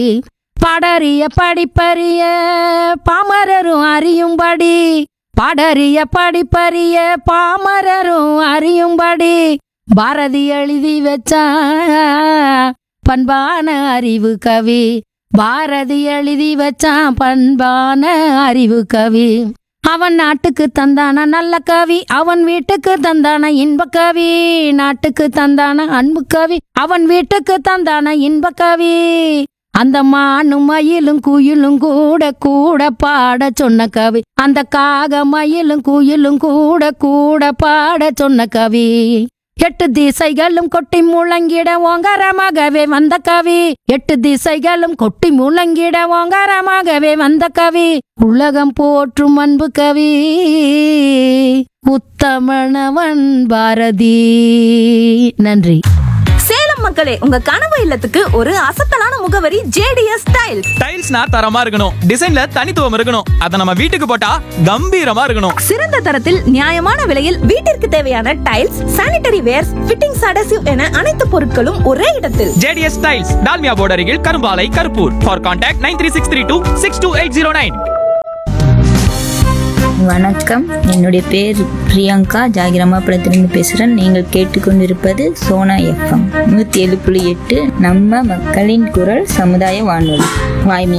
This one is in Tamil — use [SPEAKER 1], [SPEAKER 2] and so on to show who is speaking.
[SPEAKER 1] பாடறிய படிப்பறிய பாமரரும் அறியும்படி பாடறிய படிப்பறிய பாமரரும் அறியும்படி பாரதி எழுதி வச்சா பண்பான அறிவு கவி பாரதி எழுதி வச்சான் பண்பான அறிவு கவி அவன் நாட்டுக்கு தந்தான நல்ல கவி அவன் வீட்டுக்கு தந்தான இன்ப கவி நாட்டுக்கு தந்தான அன்பு கவி அவன் வீட்டுக்கு தந்தான இன்ப கவி அந்த மானும் மயிலும் குயிலும் கூட கூட பாட சொன்ன கவி அந்த காக மயிலும் குயிலும் கூட கூட பாட சொன்ன கவி எட்டு திசைகளும் கொட்டி முழங்கிட ஓங்காரமாகவே வந்த கவி எட்டு திசைகளும் கொட்டி முழங்கிட ஓங்காரமாகவே வந்த கவி உலகம் போற்றும் அன்பு கவி உத்தமணவன் பாரதி நன்றி
[SPEAKER 2] சேலம் மக்களே உங்க கனவு இல்லத்துக்கு ஒரு அசத்தலான முகவரி ஜேடிஎஸ் டைல்ஸ்
[SPEAKER 3] டைல்ஸ்னா தரமா இருக்கணும் டிசைன்ல தனித்துவம் இருக்கணும் அத நம்ம வீட்டுக்கு போட்டா கம்பீரமா இருக்கணும்
[SPEAKER 2] சிறந்த தரத்தில் நியாயமான விலையில் வீட்டிற்கு தேவையான tiles sanitary wares fittings adhesive என அனைத்து பொருட்களும் ஒரே இடத்தில்
[SPEAKER 3] ஜேடிஎஸ் டைல்ஸ் டால்மியா போர்டு அருகில் Karumbalai Karuppur for contact nine three six three two six two eight zero nine
[SPEAKER 4] வணக்கம் என்னுடைய பேர் பிரியங்கா ஜாகிரமாபுரத்திலிருந்து பேசுகிறேன் நீங்கள் கேட்டுக்கொண்டிருப்பது சோனா எஃப்எம் நூற்றி ஏழு புள்ளி எட்டு நம்ம மக்களின் குரல் சமுதாய வானொலி வாய்மை